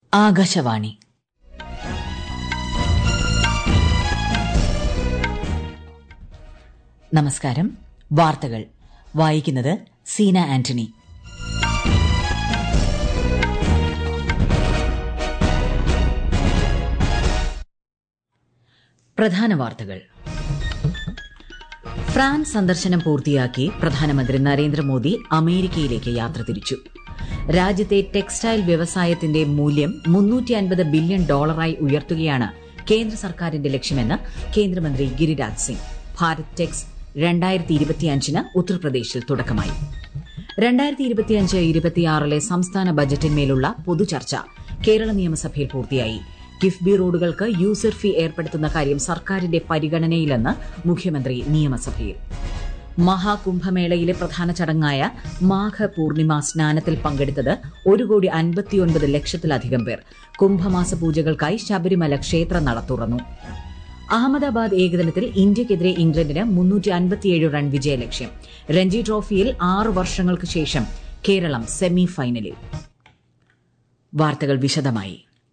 ആകാശവാണി നമസ്കാരം വാർത്തകൾ വായിക്കുന്നത് സീന ആന്റണി പ്രധാന വാർത്തകൾ ഫ്രാൻസ് സന്ദർശനം പൂർത്തിയാക്കി പ്രധാനമന്ത്രി നരേന്ദ്രമോദി അമേരിക്കയിലേക്ക് യാത്ര തിരിച്ചു രാജ്യത്തെ ടെക്സ്റ്റൈൽ വ്യവസായത്തിന്റെ മൂല്യം മുന്നൂറ്റി അൻപത് ബില്യൺ ഡോളറായി ഉയർത്തുകയാണ് കേന്ദ്ര സർക്കാരിന്റെ ലക്ഷ്യമെന്ന് കേന്ദ്രമന്ത്രി ഗിരിരാജ് സിംഗ് ഭാരത് ടെക്സ് രണ്ടായിരത്തി ഇരുപത്തിയഞ്ചിന് ഉത്തർപ്രദേശിൽ തുടക്കമായി രണ്ടായിരത്തി ഇരുപത്തിയഞ്ച് ഇരുപത്തിയാറിലെ സംസ്ഥാന ബജറ്റിന്മേലുള്ള പൊതുചർച്ച കേരള നിയമസഭയിൽ പൂർത്തിയായി കിഫ്ബി റോഡുകൾക്ക് യൂസർ ഫീ ഏർപ്പെടുത്തുന്ന കാര്യം സർക്കാരിന്റെ പരിഗണനയിലെന്ന് മുഖ്യമന്ത്രി നിയമസഭയിൽ മഹാകുംഭമേളയിലെ പ്രധാന ചടങ്ങായ മാഘ പൂർണിമ സ്നാനത്തിൽ പങ്കെടുത്തത് ഒരു കോടി അൻപത്തിയൊൻപത് ലക്ഷത്തിലധികം പേർ കുംഭമാസ പൂജകൾക്കായി ശബരിമല ക്ഷേത്രനട തുറന്നു അഹമ്മദാബാദ് ഏകദിനത്തിൽ ഇന്ത്യയ്ക്കെതിരെ ഇംഗ്ലണ്ടിന് മുന്നൂറ്റി അൻപത്തിയേഴ് റൺ വിജയലക്ഷ്യം രഞ്ജി ട്രോഫിയിൽ ആറ് വർഷങ്ങൾക്ക് ശേഷം കേരളം സെമി ഫൈനലിൽ വാർത്തകൾ വിശദമായി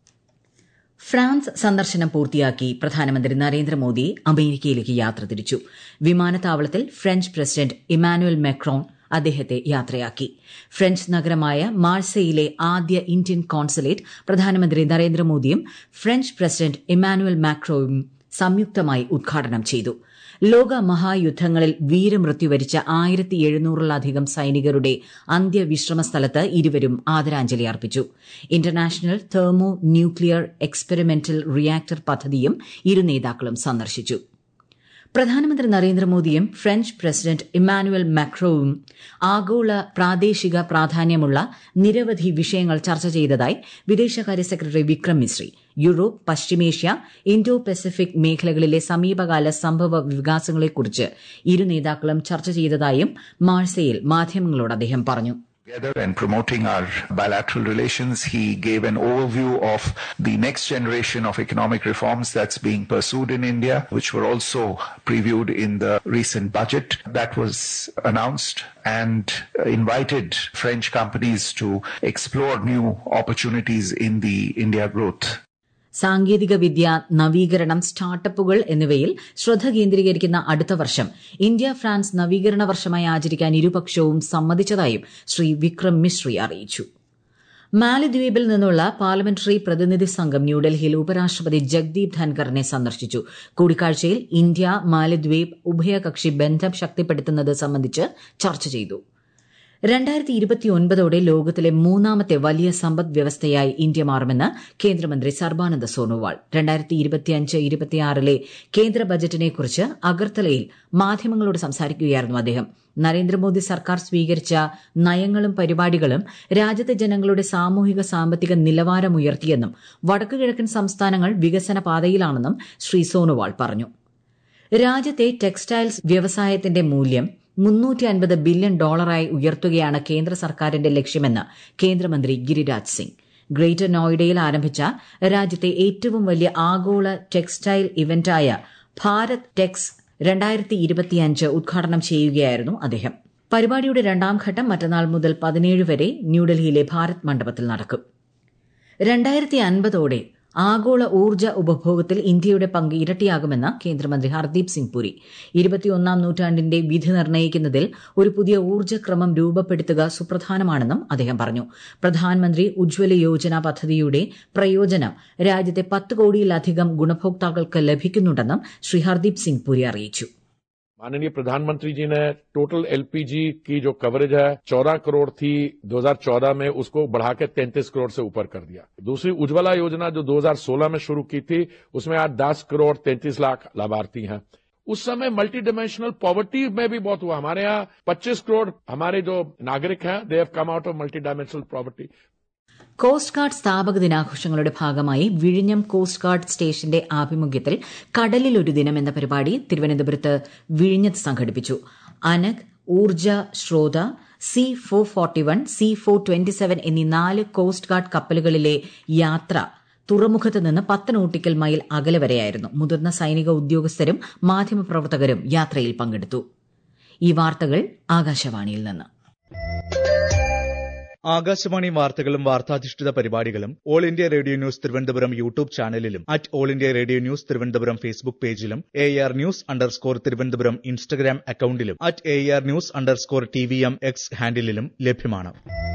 ഫ്രാൻസ് സന്ദർശനം പൂർത്തിയാക്കി പ്രധാനമന്ത്രി നരേന്ദ്രമോദി അമേരിക്കയിലേക്ക് യാത്ര തിരിച്ചു വിമാനത്താവളത്തിൽ ഫ്രഞ്ച് പ്രസിഡന്റ് ഇമാനുവൽ മെക്രോൺ അദ്ദേഹത്തെ യാത്രയാക്കി ഫ്രഞ്ച് നഗരമായ മാർസയിലെ ആദ്യ ഇന്ത്യൻ കോൺസുലേറ്റ് പ്രധാനമന്ത്രി നരേന്ദ്രമോദിയും ഫ്രഞ്ച് പ്രസിഡന്റ് ഇമാനുവൽ മാക്രോയും സംയുക്തമായി ഉദ്ഘാടനം ചെയ്തു ലോക മഹായുദ്ധങ്ങളിൽ വീരമൃത്യു വരിച്ച ആയിരത്തി എഴുന്നൂറിലധികം സൈനികരുടെ അന്ത്യവിശ്രമ സ്ഥലത്ത് ഇരുവരും ആദരാഞ്ജലി അർപ്പിച്ചു international thermo nuclear experimental reactor പദ്ധതിയും ഇരു നേതാക്കളും സന്ദർശിച്ചു പ്രധാനമന്ത്രി നരേന്ദ്രമോദിയും ഫ്രഞ്ച് പ്രസിഡന്റ് ഇമ്മാനുവൽ മാക്രോവും ആഗോള പ്രാദേശിക പ്രാധാന്യമുള്ള നിരവധി വിഷയങ്ങൾ ചർച്ച ചെയ്തതായി വിദേശകാര്യ സെക്രട്ടറി വിക്രം മിശ്രി യൂറോപ്പ് പശ്ചിമേഷ്യ ഇൻഡോ പസഫിക് മേഖലകളിലെ സമീപകാല സംഭവ വികാസങ്ങളെക്കുറിച്ച് ഇരു നേതാക്കളും ചർച്ച ചെയ്തതായും മാഴ്സയിൽ മാധ്യമങ്ങളോട് അദ്ദേഹം പറഞ്ഞു together and promoting our bilateral relations. He gave an overview of the next generation of economic reforms that's being pursued in India, which were also previewed in the recent budget that was announced and invited French companies to explore new opportunities in the India growth. സാങ്കേതിക വിദ്യ നവീകരണം സ്റ്റാർട്ടപ്പുകൾ എന്നിവയിൽ ശ്രദ്ധ കേന്ദ്രീകരിക്കുന്ന അടുത്ത വർഷം India France നവീകരണ വർഷമായി ആചരിക്കാൻ ഇരുപക്ഷവും സമ്മതിച്ചതായും ശ്രീ വിക്രം മിശ്രി അറിയിച്ചു മാലിദ്വീപിൽ നിന്നുള്ള പാർലമെന്ററി പ്രതിനിധി സംഘം ന്യൂഡൽഹിയിൽ ഉപരാഷ്ട്രപതി ജഗ്ദീപ് ധൻഖറിനെ സന്ദർശിച്ചു കൂടിക്കാഴ്ചയിൽ ഇന്ത്യ മാലിദ്വീപ് ഉഭയകക്ഷി ബന്ധം ശക്തിപ്പെടുത്തുന്നത് സംബന്ധിച്ച് ചർച്ച ചെയ്തു രണ്ടായിരത്തി ഇരുപത്തിയൊൻപതോടെ ലോകത്തിലെ മൂന്നാമത്തെ വലിയ സമ്പദ് വ്യവസ്ഥയായി ഇന്ത്യ മാറുമെന്ന് കേന്ദ്രമന്ത്രി സർബാനന്ദ സോനോവാൾ രണ്ടായിരത്തി ഇരുപത്തിയഞ്ച് ഇരുപത്തിയാറിലെ കേന്ദ്ര ബജറ്റിനെക്കുറിച്ച് അഗർത്തലയിൽ മാധ്യമങ്ങളോട് സംസാരിക്കുകയായിരുന്നു അദ്ദേഹം നരേന്ദ്രമോദി സർക്കാർ സ്വീകരിച്ച നയങ്ങളും പരിപാടികളും രാജ്യത്തെ ജനങ്ങളുടെ സാമൂഹിക സാമ്പത്തിക നിലവാരം ഉയർത്തിയെന്നും വടക്കുകിഴക്കൻ സംസ്ഥാനങ്ങൾ വികസന പാതയിലാണെന്നും ശ്രീ സോനോവാൾ പറഞ്ഞു രാജ്യത്തെ ടെക്സ്റ്റൈൽസ് വ്യവസായത്തിന്റെ മൂല്യം മുന്നൂറ്റി അൻപത് ബില്യൺ ഡോളറായി ഉയർത്തുകയാണ് കേന്ദ്ര സർക്കാരിന്റെ ലക്ഷ്യമെന്ന് കേന്ദ്രമന്ത്രി ഗിരിരാജ് സിംഗ് ഗ്രേറ്റർ നോയിഡയിൽ ആരംഭിച്ച രാജ്യത്തെ ഏറ്റവും വലിയ ആഗോള ടെക്സ്റ്റൈൽ ഇവന്റായ ഭാരത് ടെക്സ് രണ്ടായിരത്തി ഇരുപത്തിയഞ്ച് ഉദ്ഘാടനം ചെയ്യുകയായിരുന്നു അദ്ദേഹം പരിപാടിയുടെ രണ്ടാം ഘട്ടം മറ്റന്നാൾ മുതൽ പതിനേഴ് വരെ ന്യൂഡൽഹിയിലെ ഭാരത് മണ്ഡപത്തിൽ നടക്കും രണ്ടായിരത്തി അൻപതോടെ ആഗോള ഊർജ്ജ ഉപഭോഗത്തിൽ ഇന്ത്യയുടെ പങ്ക് ഇരട്ടിയാകുമെന്ന് കേന്ദ്രമന്ത്രി ഹർദീപ് സിംഗ് പുരി ഇരുപത്തിയൊന്നാം നൂറ്റാണ്ടിന്റെ വിധി നിർണ്ണയിക്കുന്നതിൽ ഒരു പുതിയ ഊർജ്ജക്രമം രൂപപ്പെടുത്തുക സുപ്രധാനമാണെന്നും അദ്ദേഹം പറഞ്ഞു പ്രധാനമന്ത്രി ഉജ്ജ്വല യോജന പദ്ധതിയുടെ പ്രയോജനം രാജ്യത്തെ പത്ത് കോടിയിലധികം ഗുണഭോക്താക്കൾക്ക് ലഭിക്കുന്നുണ്ടെന്നും ശ്രീ ഹർദീപ് സിംഗ് പുരി അറിയിച്ചു माननीय प्रधानमंत्री जी ने टोटल एलपीजी की जो कवरेज है 14 करोड़ थी 2014 में उसको बढ़ा के 33 करोड़ से ऊपर कर दिया दूसरी उज्ज्वला योजना जो 2016 में शुरू की थी उसमें आज 10 करोड़ 33 लाख लाभार्थी हैं उस समय मल्टी डिमेंशनल पॉवर्टी में भी बहुत हुआ हमारे यहाँ 25 करोड़ हमारे जो नागरिक हैं they have come out of multi dimensional poverty coast guard സ്ഥാപക ദിനാഘോഷങ്ങളുടെ ഭാഗമായി വിഴിഞ്ഞം കോസ്റ്റ് ഗാർഡ് സ്റ്റേഷന്റെ ആഭിമുഖ്യത്തിൽ കടലിൽ ഒരു ദിനം എന്ന പരിപാടി തിരുവനന്തപുരത്ത് വിഴിഞ്ഞത്ത് സംഘടിപ്പിച്ചു Anagh Urja Srota C four forty one C four twenty seven എന്നീ നാല് കോസ്റ്റ് ഗാർഡ് കപ്പലുകളിലെ യാത്ര തുറമുഖത്ത് നിന്ന് പത്ത് നോട്ടിക്കൽ മൈൽ അകലെ വരെയായിരുന്നു മുതിർന്ന സൈനിക ഉദ്യോഗസ്ഥരും മാധ്യമപ്രവർത്തകരും യാത്രയിൽ പങ്കെടുത്തു ഈ വാർത്തകൾ ആകാശവാണിയിൽ നിന്ന് ആകാശവാണി വാർത്തകളും വാർത്താധിഷ്ഠിത പരിപാടികളും all India radio news Thiruvananthapuram YouTube ചാനലിലും at all India radio news Thiruvananthapuram Facebook പേജിലും A R news underscore Thiruvananthapuram Instagram അക്കൌണ്ടിലും at A R news underscore T V M X ഹാൻഡിലും ലഭ്യമാണ്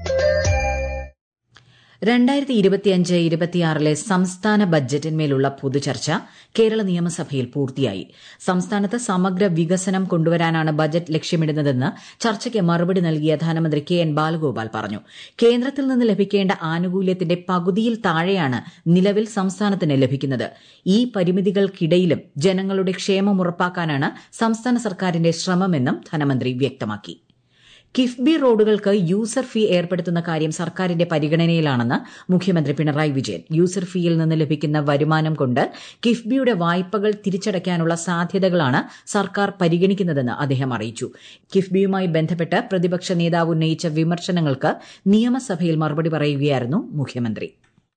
രണ്ടായിരത്തി ഇരുപത്തിയഞ്ച് ഇരുപത്തിയാറിലെ സംസ്ഥാന ബജറ്റിന്മേലുള്ള പൊതുചർച്ച കേരള നിയമസഭയിൽ പൂർത്തിയായി സംസ്ഥാനത്ത് സമഗ്ര വികസനം കൊണ്ടുവരാനാണ് ബജറ്റ് ലക്ഷ്യമിടുന്നതെന്ന് ചർച്ചയ്ക്ക് മറുപടി നൽകിയ ധനമന്ത്രി കെ എൻ ബാലഗോപാൽ പറഞ്ഞു കേന്ദ്രത്തിൽ നിന്ന് ലഭിക്കേണ്ട ആനുകൂല്യത്തിന്റെ പകുതിയിൽ താഴെയാണ് നിലവിൽ സംസ്ഥാനത്തിന് ലഭിക്കുന്നത് ഈ പരിമിതികൾക്കിടയിലും ജനങ്ങളുടെ ക്ഷേമം ഉറപ്പാക്കാനാണ് സംസ്ഥാന സർക്കാരിന്റെ ശ്രമമെന്നും ധനമന്ത്രി വ്യക്തമാക്കി കിഫ്ബി റോഡുകൾക്ക് യൂസർ ഫീ ഏർപ്പെടുത്തുന്ന കാര്യം സർക്കാരിന്റെ പരിഗണനയിലാണെന്ന് മുഖ്യമന്ത്രി പിണറായി വിജയൻ യൂസർ ഫീയിൽ നിന്ന് ലഭിക്കുന്ന വരുമാനം കൊണ്ട് കിഫ്ബിയുടെ വായ്പകൾ തിരിച്ചടയ്ക്കാനുള്ള സാധ്യതകളാണ് സർക്കാർ പരിഗണിക്കുന്നതെന്ന് അദ്ദേഹം അറിയിച്ചു കിഫ്ബിയുമായി ബന്ധപ്പെട്ട് പ്രതിപക്ഷ നേതാവ് ഉന്നയിച്ച വിമർശനങ്ങൾക്ക് നിയമസഭയിൽ മറുപടി പറയുകയായിരുന്നു മുഖ്യമന്ത്രി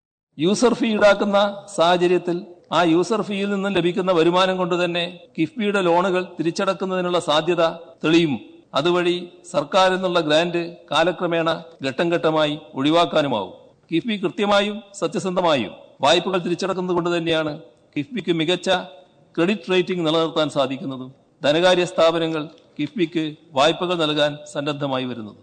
യൂസർ ഫീ ഈടാക്കുന്ന സാഹചര്യത്തിൽ ആ യൂസർ ഫീയിൽ നിന്നും ലഭിക്കുന്ന വരുമാനം കൊണ്ട് തന്നെ കിഫ്ബിയുടെ ലോണുകൾ തിരിച്ചടക്കുന്നതിനുള്ള സാധ്യത തെളിയും അതുവഴി സർക്കാർ എന്നുള്ള ഗ്രാന്റ് കാലക്രമേണ ഘട്ടം ഘട്ടമായി ഒഴിവാക്കാനുമാവും കിഫ്ബി കൃത്യമായും സത്യസന്ധമായും വായ്പകൾ തിരിച്ചടക്കുന്നത് കൊണ്ട് തന്നെയാണ് കിഫ്ബിക്ക് മികച്ച ക്രെഡിറ്റ് റേറ്റിംഗ് നിലനിർത്താൻ സാധിക്കുന്നതും ധനകാര്യ സ്ഥാപനങ്ങൾ കിഫ്ബിക്ക് വായ്പകൾ നൽകാൻ സന്നദ്ധമായി വരുന്നതും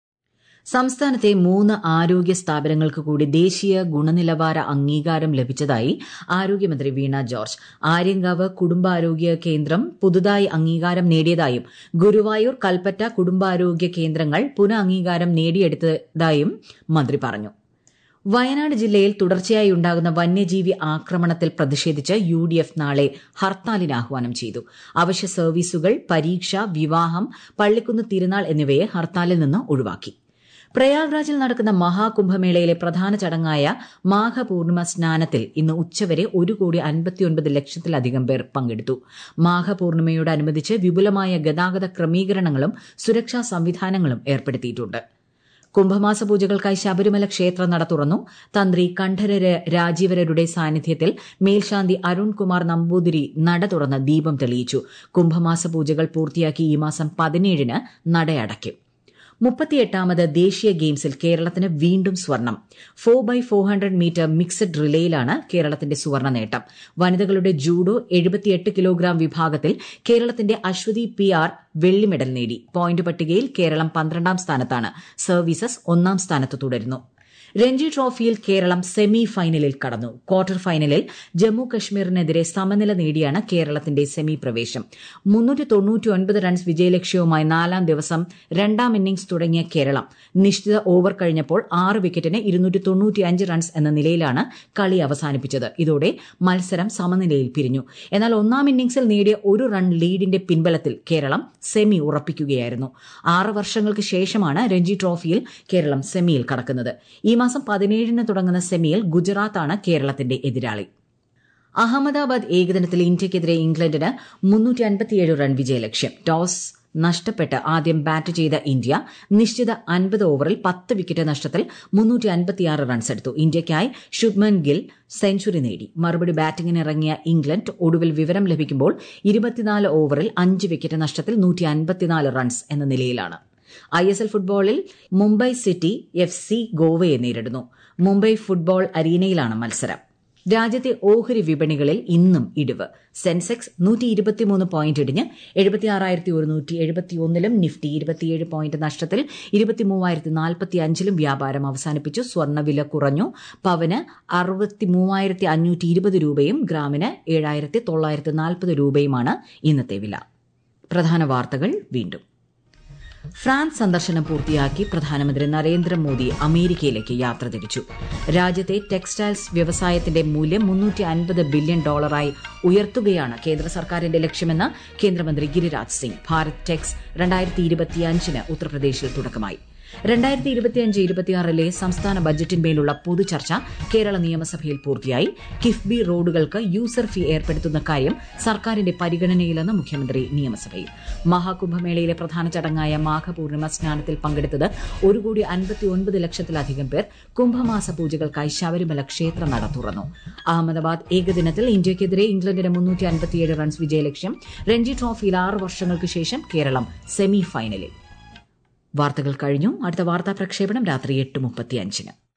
സംസ്ഥാനത്തെ മൂന്ന് ആരോഗ്യ സ്ഥാപനങ്ങൾക്ക് കൂടി ദേശീയ ഗുണനിലവാര അംഗീകാരം ലഭിച്ചതായി ആരോഗ്യമന്ത്രി വീണ ജോർജ് ആര്യങ്കാവ് കുടുംബാരോഗ്യ കേന്ദ്രം പുതുതായി അംഗീകാരം നേടിയതായും ഗുരുവായൂർ കൽപ്പറ്റ കുടുംബാരോഗ്യ കേന്ദ്രങ്ങൾ പുനഃ അംഗീകാരം നേടിയെടുത്തതായും മന്ത്രി പറഞ്ഞു വയനാട് ജില്ലയിൽ തുടർച്ചയായി ഉണ്ടാകുന്ന വന്യജീവി ആക്രമണത്തിൽ പ്രതിഷേധിച്ച് യു ഡി എഫ് നാളെ ഹർത്താലിന് ആഹ്വാനം ചെയ്തു അവശ്യ സർവീസുകൾ പരീക്ഷ വിവാഹം പള്ളിക്കുന്ന് തിരുനാൾ എന്നിവയെ ഹർത്താലിൽ നിന്ന് ഒഴിവാക്കി പ്രയാഗ്രാജിൽ നടക്കുന്ന മഹാകുംഭമേളയിലെ പ്രധാന ചടങ്ങായ മാഘപൂർണിമ സ്നാനത്തിൽ ഇന്ന് ഉച്ചവരെ ഒരു കോടി അൻപത്തിയൊൻപത് ലക്ഷത്തിലധികം പേർ പങ്കെടുത്തു മാഘപൂർണിമയോടനുബന്ധിച്ച് വിപുലമായ ഗതാഗത ക്രമീകരണങ്ങളും സുരക്ഷാ സംവിധാനങ്ങളും ഏർപ്പെടുത്തിയിട്ടുണ്ട് കുംഭമാസ പൂജകൾക്കായി ശബരിമല ക്ഷേത്ര നട തുറന്നു തന്ത്രി കണ്ഠരര് രാജീവരരുടെ സാന്നിധ്യത്തിൽ മേൽശാന്തി അരുൺകുമാർ നമ്പൂതിരി നട തുറന്ന് ദീപം തെളിയിച്ചു കുംഭമാസ പൂജകൾ പൂർത്തിയാക്കി ഈ മാസം പതിനേഴിന് നടയടയ്ക്കും മുപ്പത്തിയെട്ടാമത് ദേശീയ ഗെയിംസിൽ കേരളത്തിന് വീണ്ടും സ്വർണം four by four hundred metre mixed റിലേയിലാണ് കേരളത്തിന്റെ സുവർണ നേട്ടം വനിതകളുടെ ജൂഡോ എഴുപത്തിയെട്ട് കിലോഗ്രാം വിഭാഗത്തിൽ കേരളത്തിന്റെ അശ്വതി പി ആർ വെള്ളി മെഡൽ നേടി പോയിന്റ് പട്ടികയിൽ കേരളം പന്ത്രണ്ടാം സ്ഥാനത്താണ് സർവീസസ് ഒന്നാം സ്ഥാനത്ത് തുടരുന്നു രഞ്ജി ട്രോഫിയിൽ കേരളം സെമി ഫൈനലിൽ കടന്നു ക്വാർട്ടർ ഫൈനലിൽ ജമ്മു കശ്മീരിനെതിരെ സമനില നേടിയാണ് കേരളത്തിന്റെ സെമി പ്രവേശം റൺസ് വിജയലക്ഷ്യവുമായി നാലാം ദിവസം രണ്ടാം ഇന്നിംഗ്സ് തുടങ്ങിയ കേരളം നിശ്ചിത ഓവർ കഴിഞ്ഞപ്പോൾ ആറ് വിക്കറ്റിന് റൺസ് എന്ന നിലയിലാണ് കളി അവസാനിപ്പിച്ചത് ഇതോടെ മത്സരം സമനിലയിൽ പിരിഞ്ഞു എന്നാൽ ഒന്നാം ഇന്നിംഗ്സിൽ നേടിയ ഒരു റൺ ലീഡിന്റെ പിൻബലത്തിൽ കേരളം സെമി ഉറപ്പിക്കുകയായിരുന്നു ആറ് വർഷങ്ങൾക്ക് ശേഷമാണ് രഞ്ജി ട്രോഫിയിൽ കേരളം സെമിയിൽ കടക്കുന്നത് ഈ മാസം പതിനേഴിന് തുടങ്ങുന്ന സെമിയിൽ ഗുജറാത്താണ് കേരളത്തിന്റെ എതിരാളി അഹമ്മദാബാദ് ഏകദിനത്തിൽ ഇന്ത്യയ്ക്കെതിരെ ഇംഗ്ലണ്ടിന് മുന്നൂറ്റി അൻപത്തിയേഴ് റൺ വിജയലക്ഷ്യം ടോസ് നഷ്ടപ്പെട്ട് ആദ്യം ബാറ്റ് ചെയ്ത ഇന്ത്യ നിശ്ചിത അൻപത് ഓവറിൽ പത്ത് വിക്കറ്റ് നഷ്ടത്തിൽ മുന്നൂറ്റി അൻപത്തിയാറ് റൺസ് എടുത്തു ഇന്ത്യയ്ക്കായി ശുഭ്മൻ ഗിൽ സെഞ്ചുറി നേടി മറുപടി ബാറ്റിംഗിനിറങ്ങിയ ഇംഗ്ലണ്ട് ഒടുവിൽ വിവരം ലഭിക്കുമ്പോൾ ഇരുപത്തിനാല് ഓവറിൽ അഞ്ച് വിക്കറ്റ് നഷ്ടത്തിൽ നൂറ്റി അൻപത്തിനാല് റൺസ് എന്ന നിലയിലാണ് ഐ എസ് എൽ ഫുട്ബോളിൽ മുംബൈ സിറ്റി എഫ് സി ഗോവയെ നേരിടുന്നു മുംബൈ ഫുട്ബോൾ അരീനയിലാണ് മത്സരം രാജ്യത്തെ ഓഹരി വിപണികളിൽ ഇന്നും ഇടിവ് സെൻസെക്സ് നൂറ്റി ഇരുപത്തിമൂന്ന് പോയിന്റ് ഇടിഞ്ഞ് എഴുപത്തിയാറായിരത്തി ഒരുന്നൂറ്റി എഴുപത്തിയൊന്നിലും നിഫ്റ്റി ഇരുപത്തിയേഴ് പോയിന്റ് നഷ്ടത്തിൽ ഇരുപത്തിമൂവായിരത്തി നാൽപ്പത്തി അഞ്ചിലും വ്യാപാരം അവസാനിപ്പിച്ചു സ്വർണ്ണവില കുറഞ്ഞു പവന് അറുപത്തി മൂവായിരത്തി അഞ്ഞൂറ്റി ഇരുപത് രൂപയും ഗ്രാമിന് ഏഴായിരത്തി തൊള്ളായിരത്തി നാൽപ്പത് രൂപയുമാണ് ഇന്നത്തെ വില പ്രധാന വാർത്തകൾ വീണ്ടും ഫ്രാൻസ് സന്ദർശനം പൂർത്തിയാക്കി പ്രധാനമന്ത്രി നരേന്ദ്രമോദി അമേരിക്കയിലേക്ക് യാത്ര തിരിച്ചു രാജ്യത്തെ ടെക്സ്റ്റൈൽസ് വ്യവസായത്തിന്റെ മൂല്യം മുന്നൂറ്റി അൻപത് ബില്യൺ ഡോളറായി ഉയർത്തുകയാണ് കേന്ദ്ര സർക്കാരിന്റെ ലക്ഷ്യമെന്ന് കേന്ദ്രമന്ത്രി ഗിരിരാജ് സിംഗ് ഭാരത് ടെക്സ് രണ്ടായിരത്തി ഇരുപത്തിയഞ്ചിന് ഉത്തർപ്രദേശിൽ തുടക്കമായി രണ്ടായിരത്തി ഇരുപത്തിയഞ്ച് ഇരുപത്തിയാറിലെ സംസ്ഥാന ബജറ്റിന്മേലുള്ള പൊതുചർച്ച കേരള നിയമസഭയിൽ പൂർത്തിയായി കിഫ്ബി റോഡുകൾക്ക് യൂസർ ഫീ ഏർപ്പെടുത്തുന്ന കാര്യം സർക്കാരിന്റെ പരിഗണനയിലെന്ന് മുഖ്യമന്ത്രി നിയമസഭയിൽ മഹാകുംഭമേളയിലെ പ്രധാന ചടങ്ങായ മാഘപൂർണിമ സ്നാനത്തിൽ പങ്കെടുത്തത് ഒരു കോടി അൻപത്തിയൊൻപത് ലക്ഷത്തിലധികം പേർ കുംഭമാസ പൂജകൾക്കായി ശബരിമല ക്ഷേത്ര നട തുറന്നു അഹമ്മദാബാദ് ഏകദിനത്തിൽ ഇന്ത്യയ്ക്കെതിരെ ഇംഗ്ലണ്ടിന് മുന്നൂറ്റി അൻപത്തിയേഴ് റൺസ് വിജയലക്ഷ്യം രഞ്ജി ട്രോഫിയിൽ ആറ് വർഷങ്ങൾക്ക് ശേഷം കേരളം സെമി ഫൈനലിൽ വാർത്തകൾ കഴിഞ്ഞു അടുത്ത വാർത്താ പ്രക്ഷേപണം രാത്രി എട്ട് മുപ്പത്തിയഞ്ചിന്